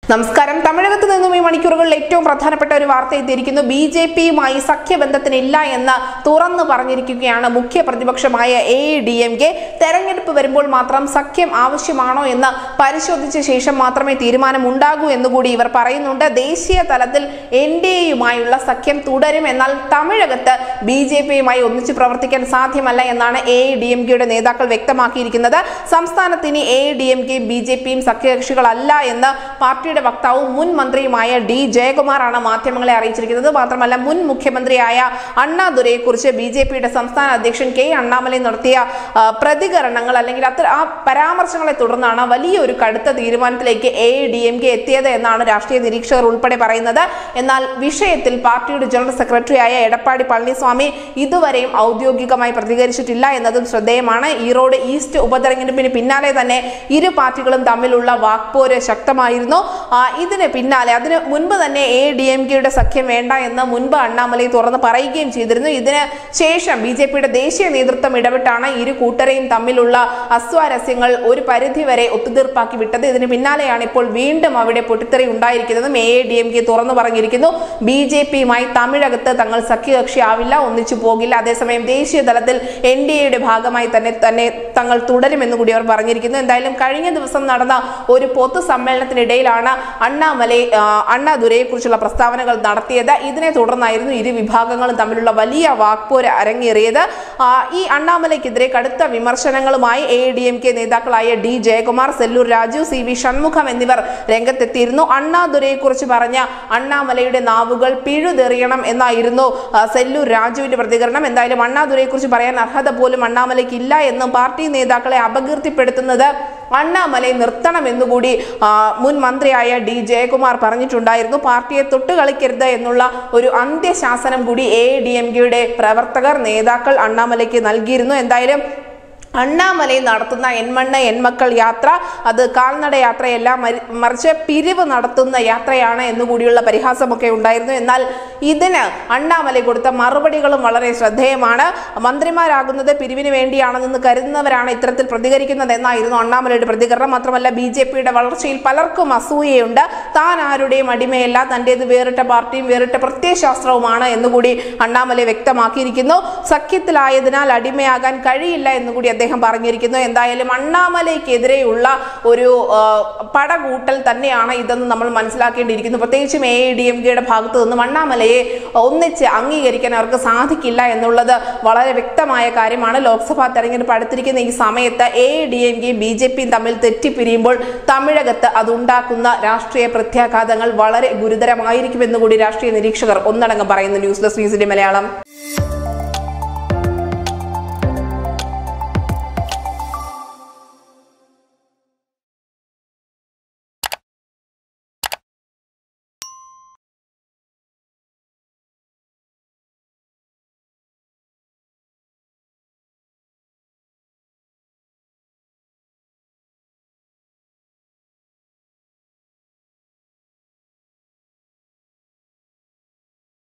നമസ്കാരം തമിഴകത്ത് നിന്നും ഈ മണിക്കൂറുകളിൽ ഏറ്റവും പ്രധാനപ്പെട്ട ഒരു വാർത്ത എത്തിയിരിക്കുന്നു ബി ജെ പിയുമായി സഖ്യബന്ധത്തിനില്ല എന്ന് തുറന്നു പറഞ്ഞിരിക്കുകയാണ് മുഖ്യ പ്രതിപക്ഷമായ എ ഡി എം കെ തെരഞ്ഞെടുപ്പ് വരുമ്പോൾ മാത്രം സഖ്യം ആവശ്യമാണോ എന്ന് പരിശോധിച്ച ശേഷം മാത്രമേ തീരുമാനം ഉണ്ടാകൂ എന്നുകൂടി ഇവർ പറയുന്നുണ്ട് ദേശീയ തലത്തിൽ എൻ ഡി എയുമായുള്ള സഖ്യം തുടരും എന്നാൽ തമിഴകത്ത് ബി ജെ പിയുമായി ഒന്നിച്ച് പ്രവർത്തിക്കാൻ സാധ്യമല്ല എന്നാണ് എ ഡി എം കെയുടെ നേതാക്കൾ വ്യക്തമാക്കിയിരിക്കുന്നത് സംസ്ഥാനത്ത് ഇനി എ ഡി എം കെയും ബി ജെ പിയും സഖ്യകക്ഷികളല്ല എന്ന് പാർട്ടിയുടെ വക്താവും മുൻ മന്ത്രിയുമായ ഡി ജയകുമാറാണ് മാധ്യമങ്ങളെ അറിയിച്ചിരിക്കുന്നത് മാത്രമല്ല മുൻ മുഖ്യമന്ത്രിയായ അണ്ണാദുരയെ കുറിച്ച് ബി ജെ പിയുടെ സംസ്ഥാന അധ്യക്ഷൻ കെ അണ്ണാമലൈ നടത്തിയ ആ, പ്രതികരണങ്ങൾ അല്ലെങ്കിൽ അത്ര ആ പരാമർശങ്ങളെ തുടർന്നാണ് വലിയൊരു കടുത്ത തീരുമാനത്തിലേക്ക് എ ഡി എം കെ എത്തിയത് എന്നാണ് രാഷ്ട്രീയ നിരീക്ഷകർ ഉൾപ്പെടെ പറയുന്നത് എന്നാൽ വിഷയത്തിൽ പാർട്ടിയുടെ ജനറൽ സെക്രട്ടറിയായ എടപ്പാടി പളനിസ്വാമി ഇതുവരെയും ഔദ്യോഗികമായി പ്രതികരിച്ചിട്ടില്ല എന്നതും ശ്രദ്ധേയമാണ് ഈറോഡ് ഈസ്റ്റ് ഉപതെരഞ്ഞെടുപ്പിന് പിന്നാലെ തന്നെ ഇരു പാർട്ടികളും തമ്മിലുള്ള വാക്പോര് ശക്തമായിരുന്നു ആ, ഇതിന് പിന്നാലെ അതിന് മുൻപ് തന്നെ എ ഡി എം കെയുടെ സഖ്യം വേണ്ട എന്ന് മുൻപ് അണ്ണാമലൈ തുറന്ന് പറയുകയും ചെയ്തിരുന്നു ഇതിന് ശേഷം ബി ജെ പിയുടെ ദേശീയ നേതൃത്വം ഇടപെട്ടാണ് ഇരു കൂട്ടരെയും തമ്മിലുള്ള അസ്വാരസ്യങ്ങൾ ഒരു പരിധി വരെ ഒത്തുതീർപ്പാക്കി വിട്ടത് ഇതിന് പിന്നാലെയാണ് ഇപ്പോൾ വീണ്ടും അവിടെ പൊട്ടിത്തെറി ഉണ്ടായിരിക്കുന്നതും എ ഡി എം കെ തുറന്നു പറഞ്ഞിരിക്കുന്നു ബി ജെ പിയുമായി തമിഴകത്ത് തങ്ങൾ സഖ്യകക്ഷി ആവില്ല ഒന്നിച്ചു പോകില്ല അതേസമയം ദേശീയ തലത്തിൽ എൻ ഡി എയുടെ ഭാഗമായി തന്നെ തന്നെ തങ്ങൾ തുടരുമെന്ന് കൂടി അവർ പറഞ്ഞിരിക്കുന്നു എന്തായാലും കഴിഞ്ഞ ദിവസം നടന്ന ഒരു പൊതുസമ്മേളനത്തിനിടയിലാണ് അണ്ണാമലൈ ആ, അണ്ണാദുരയെ കുറിച്ചുള്ള പ്രസ്താവനകൾ നടത്തിയത് ഇതിനെ തുടർന്നായിരുന്നു ഇരു വിഭാഗങ്ങളും തമ്മിലുള്ള വലിയ വാക്പോര് അരങ്ങേറിയത് ആ, ഈ അണ്ണാമലയ്ക്കെതിരെ കടുത്ത വിമർശനങ്ങളുമായി എ ഡി എം കെ നേതാക്കളായ D Jayakumar Sellur Raju C V Shanmugam എന്നിവർ രംഗത്തെത്തിയിരുന്നു അണ്ണാദുരയെ കുറിച്ച് പറഞ്ഞ അണ്ണാമലയുടെ നാവുകൾ പിഴുതെറിയണം എന്നായിരുന്നു ആ, സെല്ലൂർ രാജുവിന്റെ പ്രതികരണം എന്തായാലും അണ്ണാദുരയെ കുറിച്ച് പറയാൻ അർഹത പോലും അണ്ണാമലയ്ക്ക് ഇല്ല എന്നും പാർട്ടി നേതാക്കളെ അപകീർത്തിപ്പെടുത്തുന്നത് അണ്ണാമലയെ നിർത്തണമെന്നുകൂടി ആ, മുൻ മന്ത്രിയായ ഡി ജയകുമാർ പറഞ്ഞിട്ടുണ്ടായിരുന്നു പാർട്ടിയെ തൊട്ടുകളിക്കരുത് എന്നുള്ള ഒരു അന്ത്യശാസനം കൂടി എ ഡി എം കെയുടെ പ്രവർത്തകർ നേതാക്കൾ അണ്ണാമലയ്ക്ക് നൽകിയിരുന്നു എന്തായാലും അണ്ണാമലൈ നടത്തുന്ന എൺമണ്ണ് എൺമക്കൾ യാത്ര അത് കാൽനട യാത്രയല്ല മരി- മറിച്ച് പിരിവ് നടത്തുന്ന യാത്രയാണ് എന്നുകൂടിയുള്ള പരിഹാസമൊക്കെ ഉണ്ടായിരുന്നു എന്നാൽ ഇതിന് അണ്ണാമലൈ കൊടുത്ത മറുപടികളും വളരെ ശ്രദ്ധേയമാണ് മന്ത്രിമാരാകുന്നത് പിരിവിന് വേണ്ടിയാണെന്ന് കരുതുന്നവരാണ് ഇത്തരത്തിൽ പ്രതികരിക്കുന്നത് എന്നായിരുന്നു അണ്ണാമലയുടെ പ്രതികരണം മാത്രമല്ല ബി ജെ പിയുടെ വളർച്ചയിൽ പലർക്കും അസൂയയുണ്ട് താൻ ആരുടെയും അടിമയല്ല തന്റേത് വേറിട്ട പാർട്ടിയും വേറിട്ട പ്രത്യയശാസ്ത്രവുമാണ് എന്നുകൂടി അണ്ണാമലൈ വ്യക്തമാക്കിയിരിക്കുന്നു സഖ്യത്തിലായതിനാൽ അടിമയാകാൻ കഴിയില്ല എന്നുകൂടി അദ്ദേഹം പറഞ്ഞിരിക്കുന്നു എന്തായാലും അണ്ണാമലയ്ക്കെതിരെയുള്ള ഒരു ആ, പടകൂട്ടൽ തന്നെയാണ് ഇതെന്ന് നമ്മൾ മനസ്സിലാക്കേണ്ടിയിരിക്കുന്നു പ്രത്യേകിച്ചും എ ഡി എം കെയുടെ ഭാഗത്തു നിന്നും അണ്ണാമലയെ ഒന്നിച്ച് അംഗീകരിക്കാൻ അവർക്ക് സാധിക്കില്ല എന്നുള്ളത് വളരെ വ്യക്തമായ കാര്യമാണ് ലോക്സഭാ തെരഞ്ഞെടുപ്പ് അടുത്തിരിക്കുന്ന ഈ സമയത്ത് എ ഡി എം കെയും ബി ജെ പിയും തമ്മിൽ തെറ്റിപ്പിരിയുമ്പോൾ തമിഴകത്ത് അതുണ്ടാക്കുന്ന രാഷ്ട്രീയ പ്രത്യാഘാതങ്ങൾ വളരെ ഗുരുതരമായിരിക്കുമെന്ന് കൂടി രാഷ്ട്രീയ നിരീക്ഷകർ ഒന്നടങ്കം പറയുന്നു ന്യൂസ് ഡെസ്ക് ന്യൂസിന്റെ മലയാളം